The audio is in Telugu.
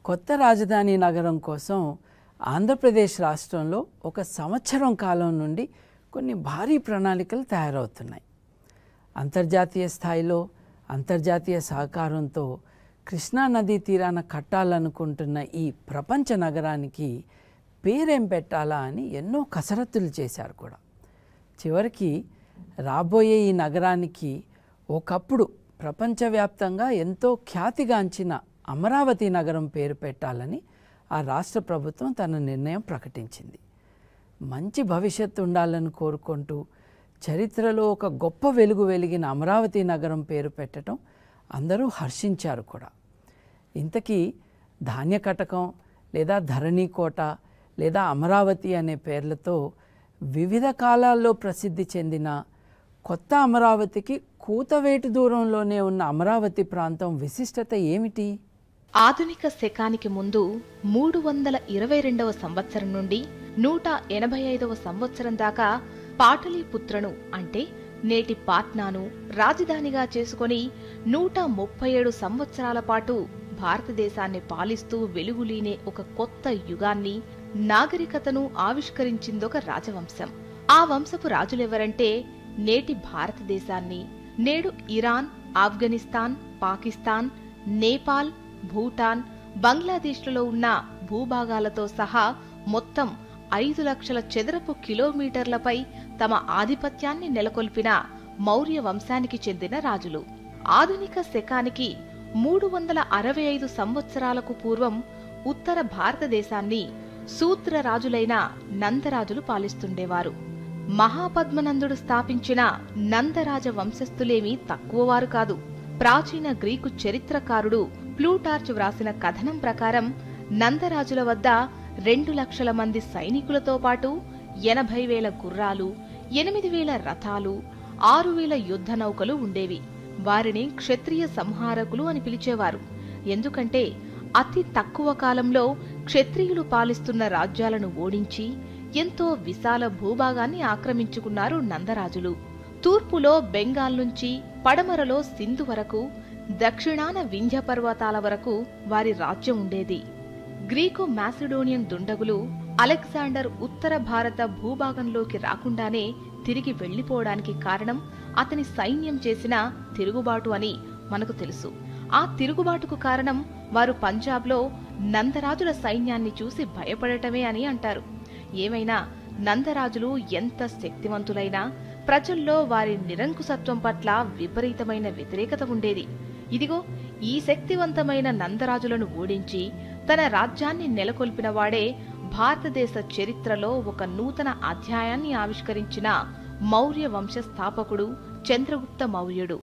కొత్త రాజధాని నగరం కోసం ఆంధ్రప్రదేశ్ రాష్ట్రంలో ఒక సంవత్సరం కాలం నుండి కొన్ని భారీ ప్రణాళికలు తయారవుతున్నాయి అంతర్జాతీయ స్థాయిలో అంతర్జాతీయ సహకారంతో కృష్ణా నదీ తీరాన కట్టాలనుకుంటున్న ఈ ప్రపంచ నగరానికి పేరేం పెట్టాలా అని ఎన్నో కసరత్తులు చేశారు కూడా చివరికి రాబోయే ఈ నగరానికి ఒకప్పుడు ప్రపంచవ్యాప్తంగా ఎంతో ఖ్యాతిగాంచిన అమరావతి నగరం పేరు పెట్టాలని ఆ రాష్ట్ర ప్రభుత్వం తన నిర్ణయం ప్రకటించింది మంచి భవిష్యత్తు ఉండాలని కోరుకుంటూ చరిత్రలో ఒక గొప్ప వెలుగు వెలిగిన అమరావతి నగరం పేరు పెట్టడం అందరూ హర్షించారు కూడా ఇంతకీ ధాన్య కటకం లేదా ధరణి కోట లేదా అమరావతి అనే పేర్లతో వివిధ కాలాల్లో ప్రసిద్ధి చెందిన కొత్త అమరావతికి కూతవేటు దూరంలోనే ఉన్న అమరావతి ప్రాంతం విశిష్టత ఏమిటి ఆధునిక శకానికి ముందు మూడు వందల ఇరవై రెండవ సంవత్సరం నుండి నూట ఎనభై ఐదవ సంవత్సరం దాకా పాటలీపుత్రను అంటే నేటి పాట్నాను రాజధానిగా చేసుకొని నూట ముప్పై ఏడు సంవత్సరాల పాటు భారతదేశాన్ని పాలిస్తూ వెలుగులీనే ఒక కొత్త యుగాన్ని నాగరికతను ఆవిష్కరించిందొక రాజవంశం ఆ వంశపు రాజులెవరంటే నేటి భారతదేశాన్ని నేడు ఇరాన్ ఆఫ్ఘనిస్తాన్ పాకిస్తాన్ నేపాల్ భూటాన్ బంగ్లాదేశ్లలో ఉన్న భూభాగాలతో సహా మొత్తం ఐదు లక్షల చదరపు కిలోమీటర్లపై తమ ఆధిపత్యాన్ని నెలకొల్పిన మౌర్య వంశానికి చెందిన రాజులు ఆధునిక శకానికి మూడు వందల అరవై ఐదు సంవత్సరాలకు పూర్వం ఉత్తర భారతదేశాన్ని శూద్ర రాజులైన నందరాజులు పాలిస్తుండేవారు మహాపద్మనందుడు స్థాపించిన నందరాజ వంశస్థులేమీ తక్కువవారు కాదు ప్రాచీన గ్రీకు చరిత్రకారుడు ప్లూటార్చ్ వ్రాసిన కథనం ప్రకారం నందరాజుల వద్ద రెండు లక్షల మంది సైనికులతో పాటు ఎనభై వేల గుర్రాలు ఎనిమిది వేల రథాలు ఆరు వేల యుద్ధ నౌకలు ఉండేవి వారిని క్షత్రియ సంహారకులు అని పిలిచేవారు ఎందుకంటే అతి తక్కువ కాలంలో క్షత్రియులు పాలిస్తున్న రాజ్యాలను ఓడించి ఎంతో విశాల భూభాగాన్ని ఆక్రమించుకున్నారు నందరాజులు తూర్పులో బెంగాల్ నుంచి పడమరలో సింధు వరకు దక్షిణాన వింధ్య పర్వతాల వరకు వారి రాజ్యం ఉండేది గ్రీకు మాసిడోనియన్ దుండగులు అలెగ్జాండర్ ఉత్తర భారత భూభాగంలోకి రాకుండానే తిరిగి వెళ్లిపోవడానికి కారణం అతని సైన్యం చేసిన తిరుగుబాటు అని మనకు తెలుసు ఆ తిరుగుబాటుకు కారణం వారు పంజాబ్లో నందరాజుల సైన్యాన్ని చూసి భయపడటమే అని అంటారు ఏమైనా నందరాజులు ఎంత శక్తివంతులైనా ప్రజల్లో వారి నిరంకుశత్వం పట్ల విపరీతమైన వ్యతిరేకత ఉండేది ఇదిగో ఈ శక్తివంతమైన నందరాజులను ఓడించి తన రాజ్యాన్ని నెలకొల్పిన వాడే భారతదేశ చరిత్రలో ఒక నూతన అధ్యాయాన్ని ఆవిష్కరించిన మౌర్య వంశ స్థాపకుడు చంద్రగుప్త మౌర్యుడు